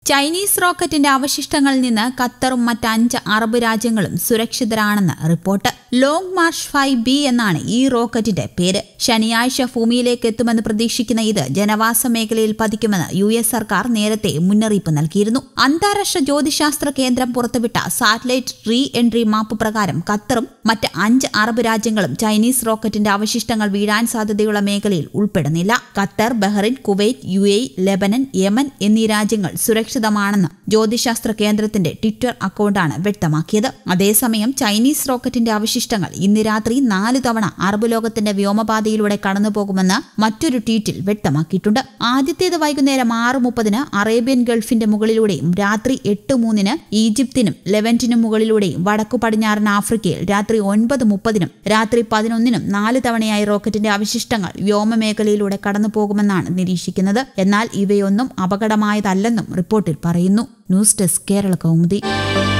Chinese റോക്കറ്റിന്റെ അവശിഷ്ടങ്ങളിൽ നിന്ന് ഖത്തറും മറ്റ് അഞ്ച് അറബ് രാജ്യങ്ങളും സുരക്ഷിതരാണെന്ന് report long march five B എന്നാണ് ഈ റോക്കറ്റിന്റെ പേര് ശനിയാഴ്ച ഭൂമിയിലേക്ക് എത്തുമെന്ന് പ്രതീക്ഷിക്കുന്ന ഇത് ജനവാസ മേഖലയിൽ പതിക്കുമെന്ന് യു എസ് സർക്കാർ നേരത്തെ മുന്നറിയിപ്പ് നൽകിയിരുന്നു അന്താരാഷ്ട്ര ജ്യോതിശാസ്ത്ര കേന്ദ്രം പുറത്തുവിട്ട സാറ്റലൈറ്റ് റീ എൻട്രി മാപ്പ് പ്രകാരം ഖത്തറും മറ്റ് അഞ്ച് അറബ് രാജ്യങ്ങളും ചൈനീസ് റോക്കറ്റിന്റെ അവശിഷ്ടങ്ങൾ വീഴാൻ സാധ്യതയുള്ള മേഖലയിൽ ഉൾപ്പെടുന്നില്ല Qatar Bahrain Kuwait U A Lebanon Yemen എന്നീ രാജ്യങ്ങൾ സുരക്ഷിതമാണെന്ന് ജ്യോതിശാസ്ത്ര കേന്ദ്രത്തിന്റെ ട്വിറ്റർ അക്കൗണ്ടാണ് വ്യക്തമാക്കിയത് അതേസമയം ചൈനീസ് റോക്കറ്റിന്റെ അവശിഷ്ടങ്ങൾ ഇന്ന് രാത്രി നാല് തവണ അറബ് ലോകത്തിന്റെ വ്യോമപാതയിലൂടെ കടന്നുപോകുമെന്ന് മറ്റൊരു ട്വീറ്റിൽ വ്യക്തമാക്കിയിട്ടുണ്ട് ആദ്യത്തേത് വൈകുന്നേരം ആറ് മുപ്പതിന് അറേബ്യൻ ഗൾഫിന്റെ മുകളിലൂടെയും രാത്രി എട്ട് മൂന്നിന് ഈജിപ്തിനും ലെവന്റിനും മുകളിലൂടെയും വടക്കു പടിഞ്ഞാറൻ ആഫ്രിക്കയിൽ രാത്രി ഒൻപത് മുപ്പതിനും രാത്രി പതിനൊന്നിനും നാല് തവണയായി റോക്കറ്റിന്റെ അവശിഷ്ടങ്ങൾ വ്യോമമേഖലയിലൂടെ കടന്നുപോകുമെന്നാണ് നിരീക്ഷിക്കുന്നത് എന്നാൽ ഇവയൊന്നും അപകടമായതല്ലെന്നും റിപ്പോർട്ടിൽ പറയുന്നു ന്യൂസ് ഡെസ്ക് കേരള കൗമുദി